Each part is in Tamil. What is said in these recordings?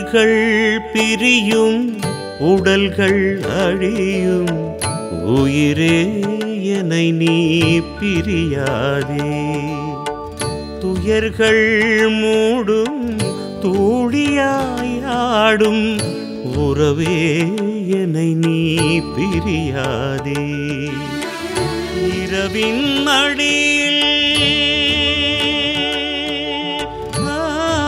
உயிர்கள் பிரியும் உடல்கள் அழியும் உயிரே என்னை நீ பிரியாதே துயர்கள் மூடும் தூளியாயாடும் உறவே என்னை நீ பிரியாதே இரவின் மடியில் ஆ,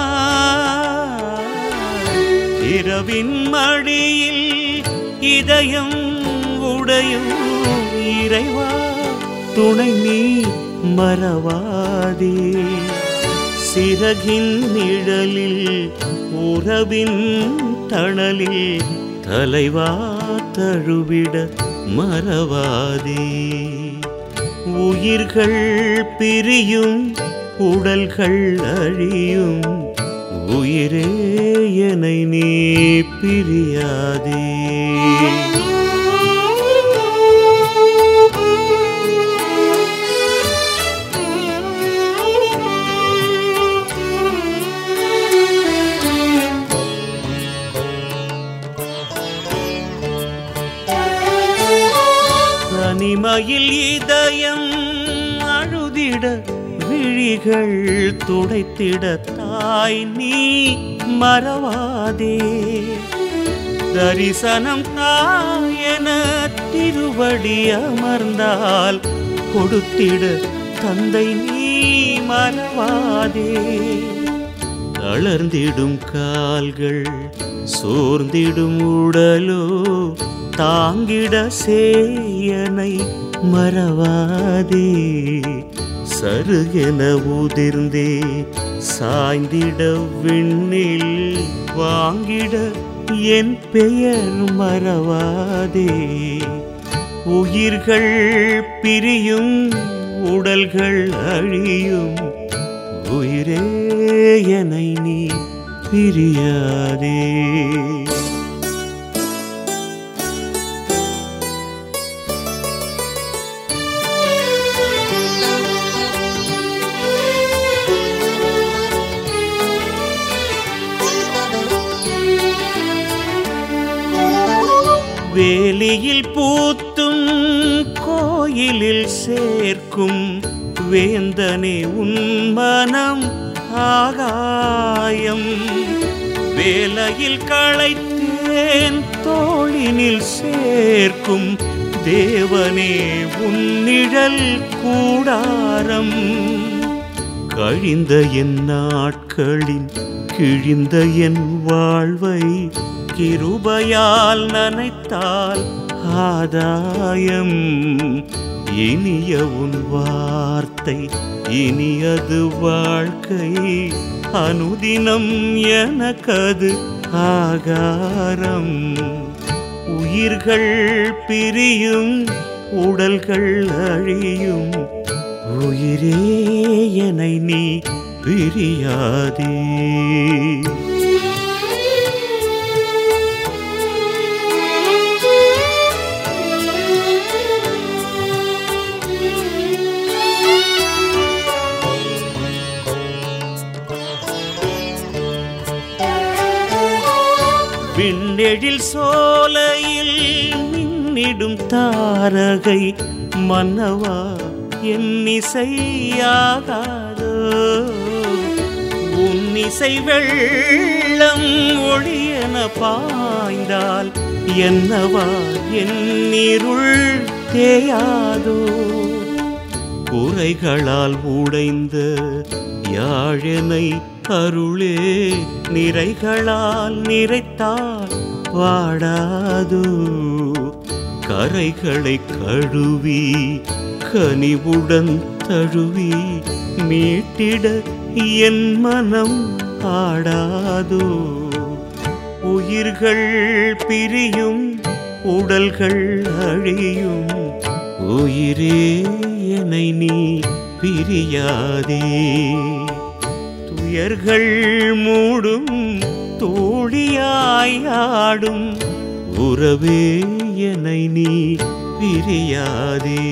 இரவின் மடியில் இதயம் உடையும் இறைவா துணை நீ மறவாதே சிறகின் நிழலில் உறவின் தணலில் தலைவா தழுவிட மறவாதே உயிர்கள் பிரியும் உடல்கள் அழியும் உயிரே என்னை நீ பிரியாதே தனிமையில் இதயம் அழுதிட விழிகள் துடைத்திட தாய் நீ மறவாதே தரிசனம் தாயென திருவடி அமர்ந்தால் கொடுத்திட தந்தை நீ மறவாதே தளர்ந்திடும் கால்கள் சோர்ந்திடும் உடலோ தாங்கிட சேயனை மறவாதே சருகென உதிர்ந்தே சாய்ந்திட விண்ணில் வாங்கிட என் பெயர் மறவாதே உயிர்கள் பிரியும் உடல்கள் அழியும் உயிரே என்னை நீ பிரியாதே வேலியில் பூத்தும் கோயிலில் சேர்க்கும் வேந்தனே உன் மனம் ஆகாயம் வேலையில் களைத்தேன் தோளினில் சேர்க்கும் தேவனே உன் நிழல் கூடாரம் கழிந்த என் நாட்களின் கிழிந்த என் வாழ்வை கிருபையால் நனைத்தால் ஆதாயம் இனிய உன் வார்த்தை இனியது வாழ்க்கை அனுதினம் எனக்கது ஆகாரம் உயிர்கள் பிரியும் உடல்கள் அழியும் உயிரே என்னை நீ பிரியாதே விண்ணெழில் சோலையில் மின்னிடும் தாரகை மன்னவா என் இசையாகாதோ உன் இசை வெள்ளம் ஒளியென பாய்ந்தால் என்னவா என் இருள் தேயாதோ குறைகளால் உடைந்த யாழனை அருளே நிறைகளால் நிறைத்தால் வாடாதோ கரைகளை கழுவி கனிவுடன் தழுவி மீட்டிட என் மனம் ஆடாதோ உயிர்கள் பிரியும் உடல்கள் அழியும் உயிரே என்னை நீ பிரியாதே துயர்கள் மூடும் தோழியாயாடும் உறவே என்னை நீ பிரியாதே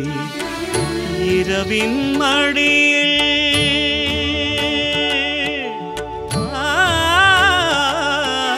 இரவின் மடியில் ஆ,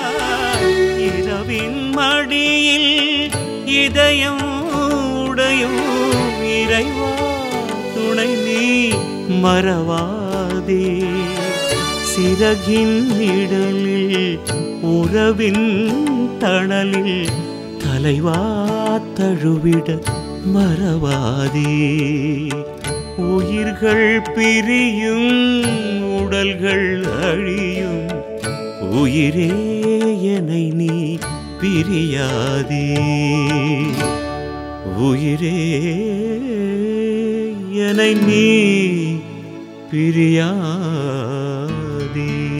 அடியில் இதயம் உடையும் இறைவா துணை நீ மறவாதே சிறகின் நிழலில் உறவின் தணலில் தலைவா தழுவிட மறவாதே உயிர்கள் பிரியும் உடல்கள் அழியும் உயிரே என்னை நீ பிரியாதே உயிரே என்னை நீ பிரியாதே